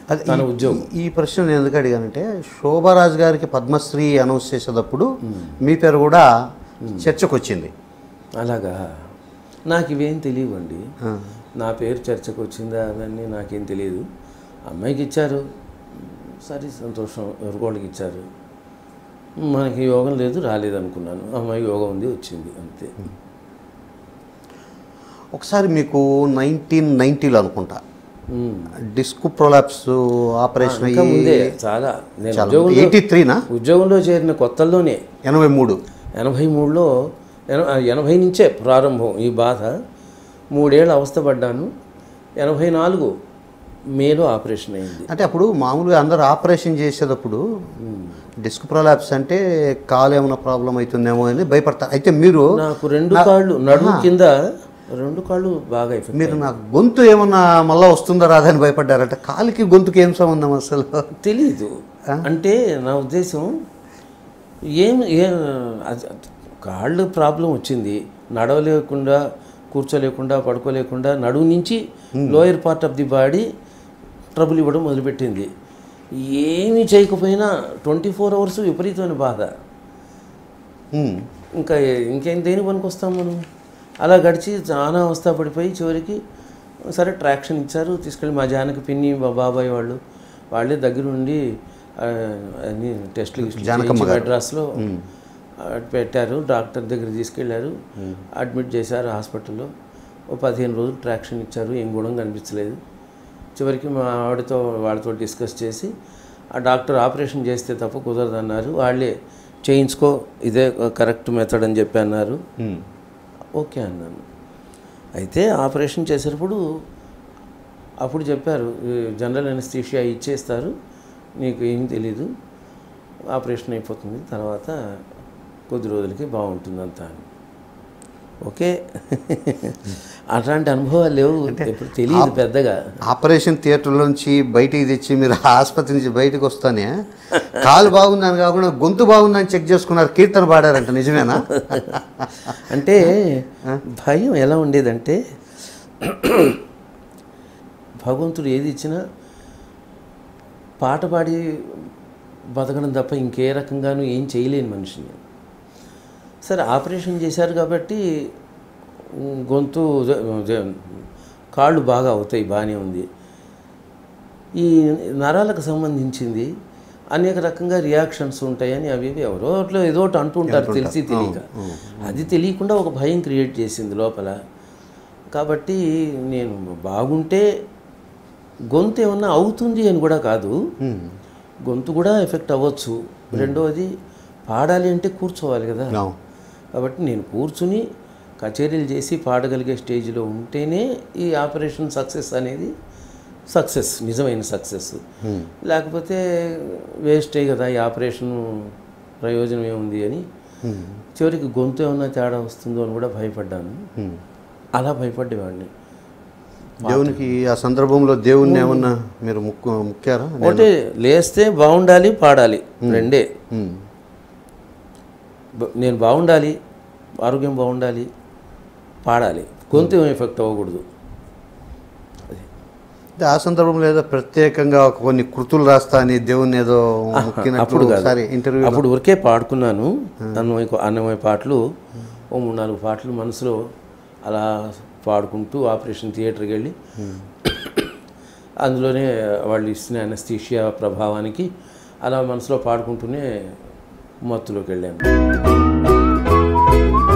అది తన ఈ- ఉద్యోగం ఈ ప్రశ్న నేను ఎందుకు అడిగానంటే శోభారాజ్ గారికి పద్మశ్రీ అనౌన్స్ చేసేటప్పుడు మీ పేరు కూడా చర్చకు వచ్చింది అలాగా నాకు ఇవేం తెలియవండి ఆ. నా పేరు చర్చకు వచ్చిందా అవన్నీ నాకేం తెలియదు అమ్మాయికి ఇచ్చారు సరే సంతోషం ఎవరికోళ్ళకి ఇచ్చారు మనకి యోగం లేదు రాలేదు అనుకున్నాను అమ్మాయి యోగం ఉంది వచ్చింది అంతే ఒకసారి మీకు నైన్టీన్ నైన్టీలో అనుకుంటా ఉమ్. డిస్క్ ప్రొలాప్స్ ఆపరేషన్ ఇంకా ముందే అయ్యి చాలా నేను చాలా ఉద్యోగంలో ఎయిటీ త్రీనా ఉద్యోగంలో చేరిన కొత్తల్లోనే ఎనభై మూడు ఎనభై మూడులో ఎన- ఎనభై నుంచే ప్రారంభం ఈ బాధ మూడేళ్ళు అవస్థపడ్డాను ఎనభై నాలుగు మేలో ఆపరేషన్ అయింది అంటే అప్పుడు మామూలుగా అందరు ఆపరేషన్ చేసేటప్పుడు డిస్క్ ప్రొలాప్స్ అంటే కాలు ఏమైనా ప్రాబ్లం అవుతుందేమో అని భయపడతారు అయితే మీరు నాకు రెండు కాళ్ళు నడుము కింద రెండు కాళ్ళు బాగా ఎఫెక్ట్ మీరు నాకు గొంతు ఏమన్నా మళ్ళా వస్తుందా రాదని భయపడ్డారంటే కాలికి గొంతుకి ఏం సంబంధం అసలు తెలీదు అంటే నా ఉద్దేశం ఏం ఏం అది- కాళ్ళు ప్రాబ్లం వచ్చింది నడవలేకుండా కూర్చోలేకుండా పడుకోలేకుండా నడుము నుంచి lower part of the body trouble ఇవ్వడం మొదలుపెట్టింది ఏమీ చేయకపోయినా ట్వంటీ ఫోర్ అవర్స్ విపరీతమైన బాధ ఉమ్. ఇంకా ఇంకేం దేని పనికి వస్తాం మనం అలా గడిచి చాలా అవస్థ పడిపోయి చివరికి సరే ట్రాక్షన్ ఇచ్చారు తీసుకెళ్ళి మా జానకి పిన్ని మా బాబాయ్ వాళ్ళు వాళ్ళే దగ్గర ఉండి ఆ, అన్ని టెస్టులు గిస్టులు చేయించి మెడ్రాస్లో ఆ, పెట్టారు డాక్టర్ దగ్గర తీసుకెళ్ళారు అడ్మిట్ చేశారు హాస్పిటల్లో ఓ పదిహేను రోజులు ట్రాక్షన్ ఇచ్చారు ఏం గుణం కనిపించలేదు చివరికి మా ఆవిడతో వాళ్ళతో డిస్కస్ చేసి ఆ డాక్టర్ ఆపరేషన్ చేస్తే తప్ప కుదరదన్నారు వాళ్ళే చేయించుకో ఇదే కరెక్ట్ మెథడ్ అని చెప్పి అన్నారు ఉమ్. ఓకే అన్నాను అయితే ఆపరేషన్ చేసేటప్పుడు అప్పుడు చెప్పారు "ఈ జనరల్ అనస్థీషియా ఇచ్చేస్తారు నీకు ఏం తెలీదు ఆపరేషన్ అయిపోతుంది తర్వాత కొద్ది రోజులకి బాగుంటుంది అంతా అని ఓకే అట్లాంటి అనుభవాలు లేవు ఎప్పుడు తెలియదు పెద్దగా ఆపరేషన్ థియేటర్ నుంచి బయటికి తెచ్చి మీరు ఆసుపత్రి నుంచి బయటకు వస్తానే కాలు బాగుందని కాకుండా గొంతు బాగుందని చెక్ చేసుకున్నారు కీర్తన పాడారంట నిజమేనా అంటే భయం ఎలా ఉండేదంటే భగవంతుడు ఏది ఇచ్చినా పాట పాడి బతకడం తప్ప ఇంకే రకంగానూ ఏం చేయలేని మనిషిని సరే ఆపరేషన్ చేశారు కాబట్టి ఉమ్, గొంతు జ- జ- కాళ్ళు బాగా అవుతాయి బాగానే ఉంది ఈ నరాలకు సంబంధించింది అనేక రకంగా రియాక్షన్స్ ఉంటాయని అవి ఇవి ఎవరో అట్లా ఏదో ఒకటి అంటూ ఉంటారు తెలిసి తెలియక అది తెలియకుండా ఒక భయం క్రియేట్ చేసింది లోపల కాబట్టి నేను బాగుంటే గొంతు ఏమన్నా అవుతుంది అని కూడా కాదు గొంతు కూడా ఎఫెక్ట్ అవ్వచ్చు రెండవది పాడాలి అంటే కూర్చోవాలి కదా అవును. కాబట్టి నేను కూర్చుని కచేరీలు చేసి పాడగలిగే స్టేజ్లో ఉంటేనే ఈ ఆపరేషన్ సక్సెస్ అనేది సక్సెస్ నిజమైన సక్సెస్ లేకపోతే వేస్టే కదా ఈ ఆపరేషన్ ప్రయోజనం ఏముంది అని చివరికి గొంతు ఏమన్నా తేడా వస్తుందో అని కూడా భయపడ్డాను ఉమ్. అలా భయపడేవాడిని దేవునికి ఆ సందర్భంలో దేవుణ్ణి ఏమన్నా మీరు ముక్కు ముక్కారా ఒకటి లేస్తే బాగుండాలి పాడాలి రెండే ఉమ్. బ- నేను బాగుండాలి ఆరోగ్యం బాగుండాలి పాడాలి గొంతు ఏం ఎఫెక్ట్ అవ్వకూడదు అంటే ఆ సందర్భంలో ఏదో ప్రత్యేకంగా ఒక కొన్ని కృతులు రాస్తా అని దేవుణ్ణి ఏదో ముక్కినట్లు అప్పుడు కాదు. ఒకసారి ఇంటర్వ్యూ అప్పుడు ఊరికే పాడుకున్నాను అన్నమయ్య అన్నమయ్య పాటలు ఓ మూడు నాలుగు పాటలు మనసులో అలా పాడుకుంటూ ఆపరేషన్ థియేటర్కి వెళ్ళి అందులోనే వాళ్ళు ఇచ్చిన అనస్థీషియా ప్రభావానికి అలా మనసులో పాడుకుంటూనే మత్తులోకి వెళ్ళాను